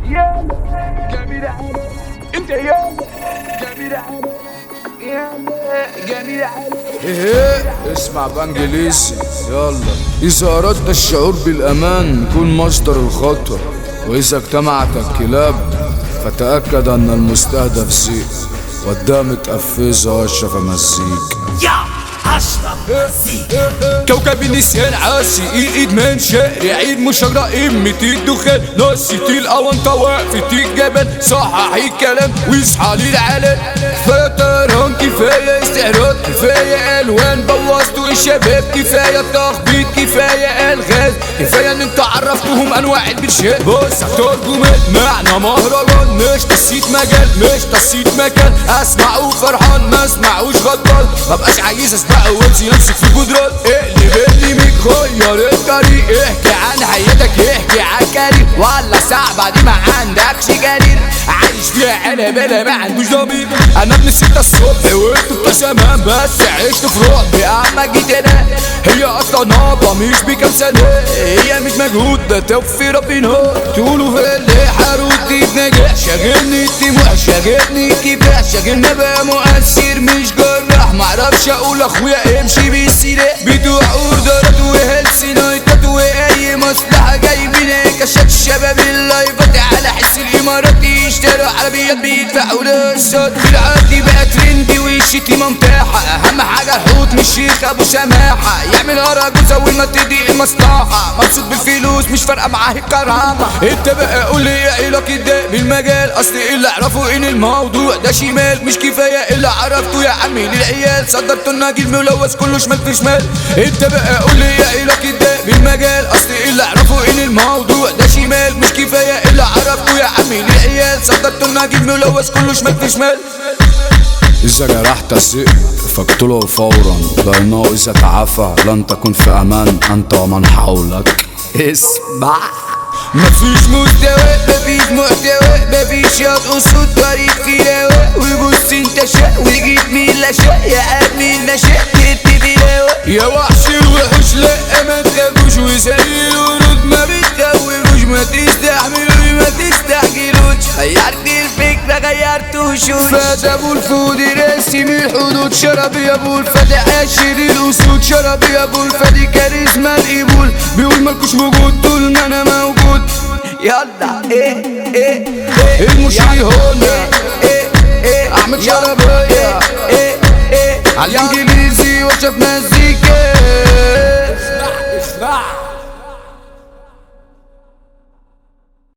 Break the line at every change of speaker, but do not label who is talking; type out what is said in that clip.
يا جميل عليك انت يا جميل عليك يا جميل عليك
ايه اسمع بانجليزي يلا إذا أردت الشعور بالأمان كن مصدر الخطر وإذا اجتمعت الكلاب فتأكد أن المستهدف ذئب والدم متقفزة واشرف مزيك
يا اشرف زيك
كوكب النسيان عاسي ايد من شعري عيد مشجرة امتي الدخان نسيتي الاونطة وقفتي الجبل صححي الكلام واصحى للعلن كفاية طيران كفاية استعراض كفاية الوان بوظتوا الشباب كفاية تخبيط كفاية الغاز كفاية ان انتوا عرفتوهم انواع البرشات بص اختار جمال معنى مهرجان مش تسيت مجال مش تسيت مكان اسمعه فرحان ما اسمعوش غدار مبقاش عايز اسمعه وانسي نفسك في جدران اقلب اللي متغير الطريق احكي عن حياتك احكي عن كريم ولا صعبة دي ما عندكش جرير عايش فيها انا بلا ما عندوش ضمير انا ابن ستة الصبح وانتوا بتوع زمان بس عشت في رعب اما جيت انا هي اصلا نابة مش بكام سنة هي مش مجهود ده توفي ربنا تقولوا في اللي حاروتي بنجاح شاغلني الطموح شاغلني الكفاح شاغلنا بقى مؤثر مش جراح معرفش اقول اخويا امشي بالسلاح بتوع اوردرات وهيلث نايتات واي مصلحة جايبين كشات الشباب اللايفات على حس الامارات يشتروا عربيات بيدفعوا للصوت بالعادي بقى ترندي والشتيمة متاحة اهم حاجة الحوت مش شيخ ابو سماحة يعمل اراجوز اول ما تضيق المصلحة مبسوط بالفلوس مش فارقة معاه الكرامة انت بقى قول لي ايه علاقة ده بالمجال اصل اللي اعرفه ان الموضوع ده شمال مش كفاية اللي عرفته يا عمي للعيال صدرتوا الناجي الملوث كله شمال في شمال انت بقى قول لي ايه علاقة ده بالمجال اصل اللي اعرفه ان الموضوع ده شمال مش كفاية اللي عرفته يا عمي للعيال صدرتوا الناجي الملوث كله شمال في شمال إذا جرحت الذئب فاقتله فورا لأنه إذا تعافى لن تكن في أمان أنت ومن حولك اسمع مفيش مستوى مفيش محتوى مفيش ياض أسود طريق فلاوة وبص انت شاء وجيت مين لا شاء يا عمي المشاء كنت بلاوة يا وحش الوحوش لا ما تخافوش وزي الورود ما بتخوفوش ما تستحملوش ما تستعجلوش غيرت الفكرة غيرت وشوش فات ابو الفود راسم الحدود شرب يا ابو الفتى عاشر الاسود شرب يا ابو الفتى كاريزما القبول بيقول مالكوش وجود طول ما انا موجود يلا ايه ايه ايه المشي هنا ايه ايه احمد شربية ايه ايه على الانجليزي وشاف مزيكا
اسمع